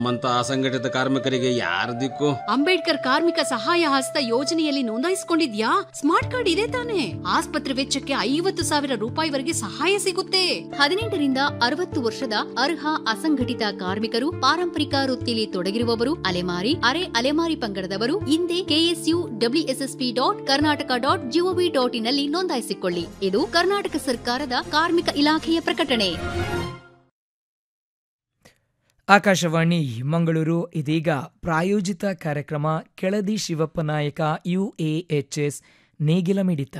ನಮ್ಮಂತ ಅಸಂಘಟಿತ ಕಾರ್ಮಿಕರಿಗೆ ಯಾರ ದಿಕ್ಕು ಅಂಬೇಡ್ಕರ್ ಕಾರ್ಮಿಕ ಸಹಾಯ ಹಸ್ತ ಯೋಜನೆಯಲ್ಲಿ ನೋಂದಾಯಿಸಿಕೊಂಡಿದ್ಯಾ ಸ್ಮಾರ್ಟ್ ಕಾರ್ಡ್ ಇದೆ ತಾನೆ ಆಸ್ಪತ್ರೆ ವೆಚ್ಚಕ್ಕೆ ಐವತ್ತು ಸಾವಿರ ರೂಪಾಯಿವರೆಗೆ ಸಹಾಯ ಸಿಗುತ್ತೆ ಹದಿನೆಂಟರಿಂದ ಅರವತ್ತು ವರ್ಷದ ಅರ್ಹ ಅಸಂಘಟಿತ ಕಾರ್ಮಿಕರು ಪಾರಂಪರಿಕ ವೃತ್ತಿಯಲ್ಲಿ ತೊಡಗಿರುವವರು ಅಲೆಮಾರಿ ಅರೆ ಅಲೆಮಾರಿ ಪಂಗಡದವರು ಹಿಂದೆ KSU WSSP dot Karnataka dot GOV dot ಇನ್ನಲ್ಲಿ ನೋಂದಾಯಿಸಿಕೊಳ್ಳಿ ಇದು ಕರ್ನಾಟಕ ಸರ್ಕಾರದ ಕಾರ್ಮಿಕ ಇಲಾಖೆಯ ಪ್ರಕಟಣೆ ಆಕಾಶವಾಣಿ ಮಂಗಳೂರು ಇದೀಗ ಪ್ರಾಯೋಜಿತ ಕಾರ್ಯಕ್ರಮ ಕೆಳದಿ ಶಿವಪ್ಪ ನಾಯಕ ಯುಎಎಚ್ಎಸ್ ನೇಗಿಲ ಮಿಡಿತ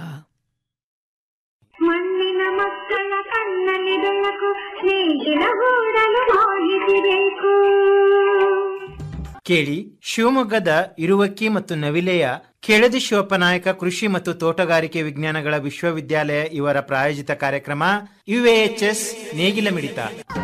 ಮಣ್ಣಿನ ಮಕ್ಕಳ ಕಣ್ಣಲ್ಲಿ ಬೆಳಕು ನೇಗಿಲ ಗೂಡಲು ಮಾಹಿತಿ ಬೇಕು ಕೇಳಿ ಶಿವಮೊಗ್ಗದ ಇರುವಕ್ಕಿ ಮತ್ತು ನವಿಲೆಯ ಕೆಳದಿ ಶಿವಪ್ಪನಾಯಕ ಕೃಷಿ ಮತ್ತು ತೋಟಗಾರಿಕೆ ವಿಜ್ಞಾನಗಳ ವಿಶ್ವವಿದ್ಯಾಲಯ ಇವರ ಪ್ರಾಯೋಜಿತ ಕಾರ್ಯಕ್ರಮ ಯುಎಎಚ್ಎಸ್ ನೇಗಿಲ ಮಿಡಿತ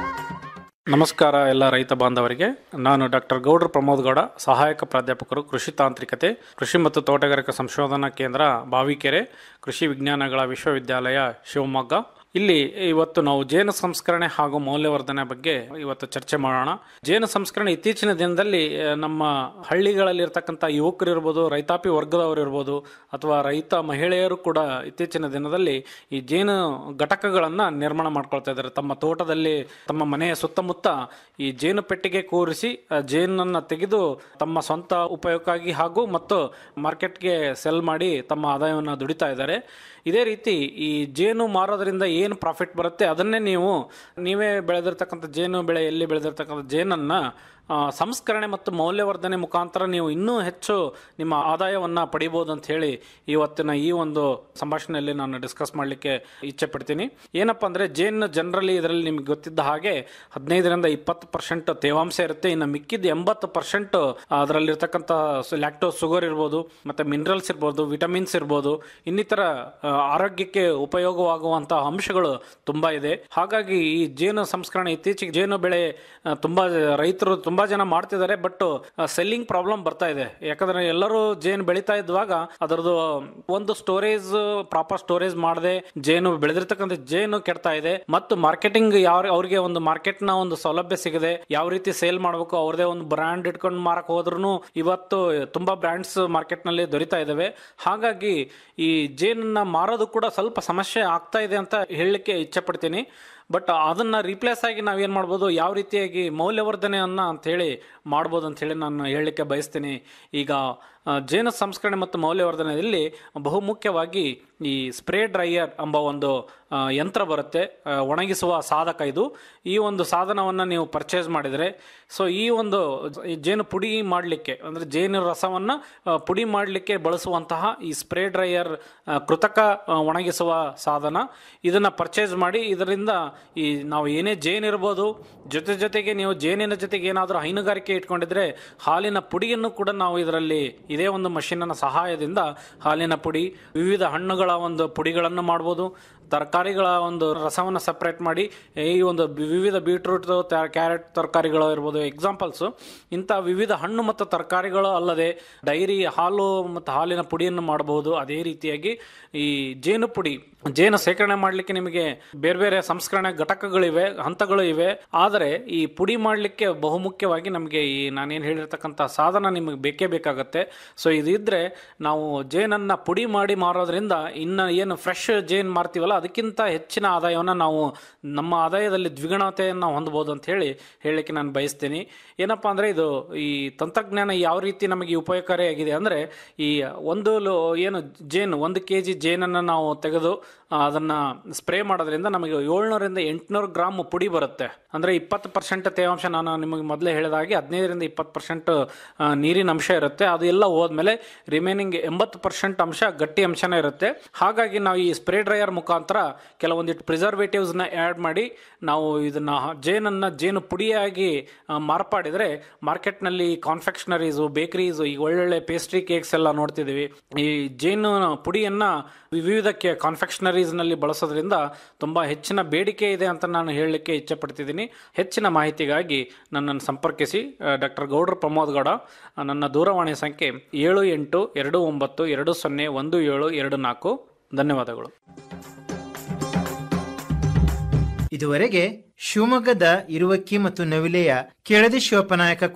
ನಮಸ್ಕಾರ ಎಲ್ಲ ರೈತ ಬಾಂಧವರಿಗೆ ನಾನು ಡಾಕ್ಟರ್ ಗೌಡ್ರ ಪ್ರಮೋದ್ ಗೌಡ ಸಹಾಯಕ ಪ್ರಾಧ್ಯಾಪಕರು ಕೃಷಿ ತಾಂತ್ರಿಕತೆ ಕೃಷಿ ಮತ್ತು ತೋಟಗಾರಿಕಾ ಸಂಶೋಧನಾ ಕೇಂದ್ರ ಬಾವಿಕೆರೆ ಕೃಷಿ ವಿಜ್ಞಾನಗಳ ವಿಶ್ವವಿದ್ಯಾಲಯ ಶಿವಮೊಗ್ಗ ಇಲ್ಲಿ ಇವತ್ತು ನಾವು ಜೇನು ಸಂಸ್ಕರಣೆ ಹಾಗೂ ಮೌಲ್ಯವರ್ಧನೆ ಬಗ್ಗೆ ಇವತ್ತು ಚರ್ಚೆ ಮಾಡೋಣ ಜೇನು ಸಂಸ್ಕರಣೆ ಇತ್ತೀಚಿನ ದಿನದಲ್ಲಿ ಆ, ನಮ್ಮ ಹಳ್ಳಿಗಳಲ್ಲಿರ್ತಕ್ಕಂಥ ಯುವಕರು ಇರ್ಬೋದು ರೈತಾಪಿ ವರ್ಗದವರು ಇರ್ಬೋದು ಅಥವಾ ರೈತ ಮಹಿಳೆಯರು ಕೂಡ ಇತ್ತೀಚಿನ ದಿನದಲ್ಲಿ ಈ ಜೇನು ಘಟಕಗಳನ್ನು ನಿರ್ಮಾಣ ಮಾಡ್ಕೊಳ್ತಾ ಇದ್ದಾರೆ ತಮ್ಮ ತೋಟದಲ್ಲಿ ತಮ್ಮ ಮನೆಯ ಸುತ್ತಮುತ್ತ ಈ ಜೇನು ಪೆಟ್ಟಿಗೆ ಕೂರಿಸಿ ಆ ಜೇನನ್ನು ತೆಗೆದು ತಮ್ಮ ಸ್ವಂತ ಉಪಯೋಗಕ್ಕಾಗಿ ಹಾಗೂ ಮತ್ತು ಮಾರ್ಕೆಟ್ಗೆ ಸೆಲ್ ಮಾಡಿ ತಮ್ಮ ಆದಾಯವನ್ನು ದುಡಿತಾ ಇದ್ದಾರೆ ಇದೇ ರೀತಿ ಈ ಜೇನು ಮಾರೋದ್ರಿಂದ ಏನು ಪ್ರಾಫಿಟ್ ಬರುತ್ತೆ ಅದನ್ನೇ ನೀವು ನೀವೇ ಬೆಳೆದಿರ್ತಕ್ಕಂಥ ಜೇನು ಬೆಳೆ ಎಲ್ಲಿ ಬೆಳೆದಿರ್ತಕ್ಕಂಥ ಜೇನನ್ನು ಆ, ಸಂಸ್ಕರಣೆ ಮತ್ತು ಮೌಲ್ಯವರ್ಧನೆ ಮುಖಾಂತರ ನೀವು ಇನ್ನೂ ಹೆಚ್ಚು ನಿಮ್ಮ ಆದಾಯವನ್ನು ಪಡಿಬೋದು ಅಂತ ಹೇಳಿ ಇವತ್ತಿನ ಈ ಒಂದು ಸಂಭಾಷಣೆಯಲ್ಲಿ ನಾನು ಡಿಸ್ಕಸ್ ಮಾಡಲಿಕ್ಕೆ ಇಚ್ಛೆ ಪಡ್ತೀನಿ ಏನಪ್ಪ ಅಂದರೆ ಜೇನು ಜನರಲಿ ಇದರಲ್ಲಿ ನಿಮ್ಗೆ ಗೊತ್ತಿದ್ದ ಹಾಗೆ ಹದಿನೈದರಿಂದ ಇಪ್ಪತ್ತು ಪರ್ಸೆಂಟ್ ತೇವಾಂಶ ಇರುತ್ತೆ ಇನ್ನು ಮಿಕ್ಕಿದ ಎಂಬತ್ತು ಪರ್ಸೆಂಟ್ ಅದರಲ್ಲಿರ್ತಕ್ಕಂಥ ಲ್ಯಾಕ್ಟೋಸ್ ಶುಗರ್ ಇರ್ಬೋದು ಮತ್ತು ಮಿನರಲ್ಸ್ ಇರ್ಬೋದು ವಿಟಮಿನ್ಸ್ ಇರ್ಬೋದು ಇನ್ನಿತರ ಆ, ಆರೋಗ್ಯಕ್ಕೆ ಉಪಯೋಗವಾಗುವಂಥ ಅಂಶಗಳು ತುಂಬ ಇದೆ ಹಾಗಾಗಿ ಈ ಜೇನು ಸಂಸ್ಕರಣೆ ಇತ್ತೀಚೆಗೆ ಜೇನು ಬೆಳೆ ಆ, ತುಂಬ ರೈತರು ತುಂಬ ಜನ ಮಾಡ್ತಿದ್ದಾರೆ ಬಟ್ ಸೆಲ್ಲಿಂಗ್ ಪ್ರಾಬ್ಲಮ್ ಬರ್ತಾ ಇದೆ ಯಾಕಂದ್ರೆ ಎಲ್ಲರೂ ಜೇನು ಬೆಳೀತಾ ಇದ್ದಾಗ ಅದರದ್ದು ಒಂದು ಸ್ಟೋರೇಜ್ ಪ್ರಾಪರ್ ಸ್ಟೋರೇಜ್ ಮಾಡದೆ ಜೇನು ಬೆಳೆದಿರ್ತಕ್ಕಂಥ ಜೇನು ಕೆಡ್ತಾ ಇದೆ ಮತ್ತು ಮಾರ್ಕೆಟಿಂಗ್ ಯಾವ ಅವ್ರಿಗೆ ಒಂದು ಮಾರ್ಕೆಟ್ ನ ಒಂದು ಸೌಲಭ್ಯ ಸಿಗದೆ ಯಾವ ರೀತಿ ಸೇಲ್ ಮಾಡಬೇಕು ಅವ್ರದೇ ಒಂದು ಬ್ರ್ಯಾಂಡ್ ಇಟ್ಕೊಂಡು ಮಾರಕ್ ಹೋದ್ರೂ ಇವತ್ತು ತುಂಬಾ ಬ್ರ್ಯಾಂಡ್ಸ್ ಮಾರ್ಕೆಟ್ ನಲ್ಲಿ ದೊರೀತಾ ಇದಾವೆ ಹಾಗಾಗಿ ಈ ಜೇನನ್ನ ಮಾರೋದು ಕೂಡ ಸ್ವಲ್ಪ ಸಮಸ್ಯೆ ಆಗ್ತಾ ಇದೆ ಅಂತ ಹೇಳಲಿಕ್ಕೆ ಇಚ್ಛೆ ಪಡ್ತೀನಿ ಬಟ್ ಅದನ್ನ ರೀಪ್ಲೇಸ್ ಆಗಿ ನಾವೇನು ಮಾಡ್ಬೋದು ಯಾವ ರೀತಿಯಾಗಿ ಮೌಲ್ಯವರ್ಧನೆಯನ್ನ ಅಂತ ಹೇಳಿ ಮಾಡ್ಬೋದು ಅಂತ ಹೇಳಿ ನಾನು ಹೇಳಲಿಕ್ಕೆ ಬಯಸ್ತೀನಿ ಈಗ ಆ, ಜೇನು ಸಂಸ್ಕರಣೆ ಮತ್ತು ಮೌಲ್ಯವರ್ಧನೆಯಲ್ಲಿ ಬಹುಮುಖ್ಯವಾಗಿ ಈ ಸ್ಪ್ರೇ ಡ್ರೈಯರ್ ಎಂಬ ಒಂದು ಆ, ಯಂತ್ರ ಬರುತ್ತೆ ಆ, ಒಣಗಿಸುವ ಸಾಧಕ ಇದು ಈ ಒಂದು ಸಾಧನವನ್ನು ನೀವು ಪರ್ಚೇಸ್ ಮಾಡಿದರೆ ಸೊ ಈ ಒಂದು ಈ ಜೇನು ಪುಡಿ ಮಾಡಲಿಕ್ಕೆ ಅಂದರೆ ಜೇನು ರಸವನ್ನು ಆ, ಪುಡಿ ಮಾಡಲಿಕ್ಕೆ ಬಳಸುವಂತಹ ಈ ಸ್ಪ್ರೇ ಡ್ರೈಯರ್ ಆ, ಕೃತಕ ಆ, ಒಣಗಿಸುವ ಸಾಧನ ಇದನ್ನು ಪರ್ಚೇಸ್ ಮಾಡಿ ಇದರಿಂದ ಈ ನಾವು ಏನೇ ಜೇನು ಇರ್ಬೋದು ಜೊತೆ ಜೊತೆಗೆ ನೀವು ಜೇನಿನ ಜೊತೆಗೆ ಏನಾದರೂ ಹೈನುಗಾರಿಕೆ ಇಟ್ಕೊಂಡಿದ್ರೆ ಹಾಲಿನ ಪುಡಿಯನ್ನು ಕೂಡ ನಾವು ಇದರಲ್ಲಿ ಇದೇ ಒಂದು ಮಷೀನಿನ ಸಹಾಯದಿಂದ ಹಾಲಿನ ಪುಡಿ ವಿವಿಧ ಹಣ್ಣುಗಳ ಒಂದು ಪುಡಿಗಳನ್ನು ಮಾಡ್ಬೋದು ತರಕಾರಿಗಳ ಒಂದು ರಸವನ್ನು ಸಪ್ರೇಟ್ ಮಾಡಿ ಈ ಒಂದು ಬಿ- ವಿವಿಧ ಬೀಟ್ರೂಟ್ ಕ್ಯಾರೆಟ್ ತರಕಾರಿಗಳು ಇರ್ಬೋದು ಎಕ್ಸಾಂಪಲ್ಸು ಇಂಥ ವಿವಿಧ ಹಣ್ಣು ಮತ್ತು ತರಕಾರಿಗಳು ಅಲ್ಲದೆ ಡೈರಿ ಹಾಲು ಮತ್ತು ಹಾಲಿನ ಪುಡಿಯನ್ನು ಮಾಡಬಹುದು ಅದೇ ರೀತಿಯಾಗಿ ಈ ಜೇನು ಪುಡಿ ಜೇನು ಸೇಕರಣೆ ಮಾಡಲಿಕ್ಕೆ ನಿಮಗೆ ಬೇರೆ ಬೇರೆ ಸಂಸ್ಕರಣೆ ಘಟಕಗಳಿವೆ ಹಂತಗಳು ಇವೆ ಆದರೆ ಈ ಪುಡಿ ಮಾಡಲಿಕ್ಕೆ ಬಹುಮುಖ್ಯವಾಗಿ ನಮಗೆ ಈ ನಾನೇನು ಹೇಳಿರ್ತಕ್ಕಂಥ ಸಾಧನ ನಿಮಗೆ ಬೇಕೇ ಬೇಕಾಗತ್ತೆ ಸೊ ಇದಿದ್ರೆ ನಾವು ಜೇನನ್ನು ಪುಡಿ ಮಾಡಿ ಮಾರೋದ್ರಿಂದ ಇನ್ನು ಏನು ಫ್ರೆಶ್ ಜೇನು ಮಾರ್ತೀವಲ್ಲ ಅದಕ್ಕಿಂತ ಹೆಚ್ಚಿನ ಆದಾಯವನ್ನು ನಾವು ನಮ್ಮ ಆದಾಯದಲ್ಲಿ ದ್ವಿಗುಣತೆಯನ್ನು ಹೊಂದಬಹುದು ಅಂತ ಹೇಳಿ ಹೇಳಲಿಕ್ಕೆ ನಾನು ಬಯಸ್ತೀನಿ ಏನಪ್ಪ ಅಂದರೆ ಇದು ಈ ತಂತ್ರಜ್ಞಾನ ಯಾವ ರೀತಿ ನಮಗೆ ಉಪಯೋಗಕಾರಿಯಾಗಿದೆ ಅಂದರೆ ಈ ಒಂದು ಲೋ- ಏನು ಜೇನು ಒಂದು ಕೆ ಜಿ ಜೇನನ್ನು ನಾವು ತೆಗೆದು ಆ, ಅದನ್ನ ಸ್ಪ್ರೇ ಮಾಡೋದ್ರಿಂದ ನಮಗೆ ಏಳ್ನೂರಿಂದ ಎಂಟುನೂರು ಗ್ರಾಮ್ ಪುಡಿ ಬರುತ್ತೆ ಅಂದರೆ ಇಪ್ಪತ್ತು ಪರ್ಸೆಂಟ್ ತೇವಾಂಶ ನಾನು ನಿಮಗೆ ಮೊದಲೇ ಹೇಳಿದ ಹಾಗೆ ಹದಿನೈದರಿಂದ ಇಪ್ಪತ್ತು ಪರ್ಸೆಂಟ್ ನೀರಿನ ಅಂಶ ಇರುತ್ತೆ ಅದು ಎಲ್ಲ ಹೋದ್ಮೇಲೆ ರಿಮೈನಿಂಗ್ ಎಂಬತ್ತು ಪರ್ಸೆಂಟ್ ಅಂಶ ಗಟ್ಟಿ ಅಂಶನೇ ಇರುತ್ತೆ ಹಾಗಾಗಿ ನಾವು ಈ ಸ್ಪ್ರೇ ಡ್ರೈಯರ್ ಮುಖಾಂತರ ಕೆಲವೊಂದಿಷ್ಟು ಪ್ರಿಸರ್ವೇಟಿವ್ಸ್ನ ಆ್ಯಡ್ ಮಾಡಿ ನಾವು ಇದನ್ನ ಜೇನನ್ನು ಜೇನು ಪುಡಿಯಾಗಿ ಆ, ಮಾರ್ಪಾಡಿದರೆ ಮಾರ್ಕೆಟ್ನಲ್ಲಿ ಕಾನ್ಫೆಕ್ಷನರೀಸು ಬೇಕರೀಸು ಈಗ ಒಳ್ಳೊಳ್ಳೆ ಪೇಸ್ಟ್ರಿ ಕೇಕ್ಸ್ ಎಲ್ಲ ನೋಡ್ತಿದ್ದೀವಿ ಈ ಜೇನು ಪುಡಿಯನ್ನು ವಿವಿಧ ಕೆ ಕಾನ್ಫೆಕ್ಷನರೀಸ್ನಲ್ಲಿ ಬಳಸೋದ್ರಿಂದ ತುಂಬ ಹೆಚ್ಚಿನ ಬೇಡಿಕೆ ಇದೆ ಅಂತ ನಾನು ಹೇಳಲಿಕ್ಕೆ ಇಚ್ಛೆ ಪಡ್ತಿದ್ದೀನಿ ಹೆಚ್ಚಿನ ಮಾಹಿತಿಗಾಗಿ ನನ್ನನ್ನು ಸಂಪರ್ಕಿಸಿ ಡಾಕ್ಟರ್ ಗೌಡ್ರ ಪ್ರಮೋದ್ ಗೌಡ ಆ, ನನ್ನ ದೂರವಾಣಿ ಸಂಖ್ಯೆ ಏಳು ಎಂಟು ಎರಡು ಒಂಬತ್ತು ಎರಡು ಸೊನ್ನೆ ಒಂದು ಏಳು ಎರಡು ನಾಲ್ಕು ಧನ್ಯವಾದಗಳು ಇದುವರೆಗೆ ಶಿವಮೊಗ್ಗದ ಇರುವಕ್ಕಿ ಮತ್ತು ನವಿಲೆಯ ಕೆಳದಿ ಶಿವಪ್ಪನಾಯಕ